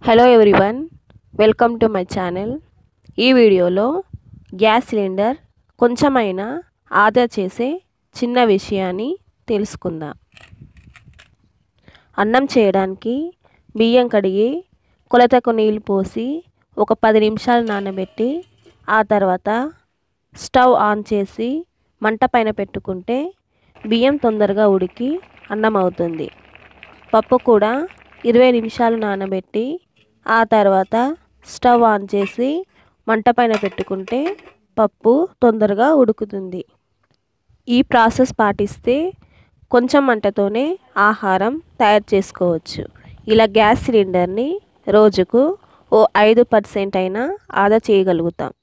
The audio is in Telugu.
hello everyone welcome to my channel ఈ వీడియోలో గ్యాస్ సిలిండర్ కొంచెమైనా ఆదా చేసే చిన్న విషయాన్ని తెలుసుకుందాం అన్నం చేయడానికి బియ్యం కడిగి కొలతకు నీళ్ళు పోసి ఒక పది నిమిషాలు నానబెట్టి ఆ తర్వాత స్టవ్ ఆన్ చేసి మంట పైన పెట్టుకుంటే బియ్యం తొందరగా ఉడికి అన్నం అవుతుంది పప్పు కూడా ఇరవై నిమిషాలు నానబెట్టి ఆ తర్వాత స్టవ్ ఆన్ చేసి మంట పైన పెట్టుకుంటే పప్పు తొందరగా ఉడుకుతుంది ఈ ప్రాసెస్ పాటిస్తే కొంచెం మంటతోనే ఆహారం తయారు చేసుకోవచ్చు ఇలా గ్యాస్ సిలిండర్ని రోజుకు ఓ ఐదు పర్సెంట్ అయినా ఆదా చేయగలుగుతాం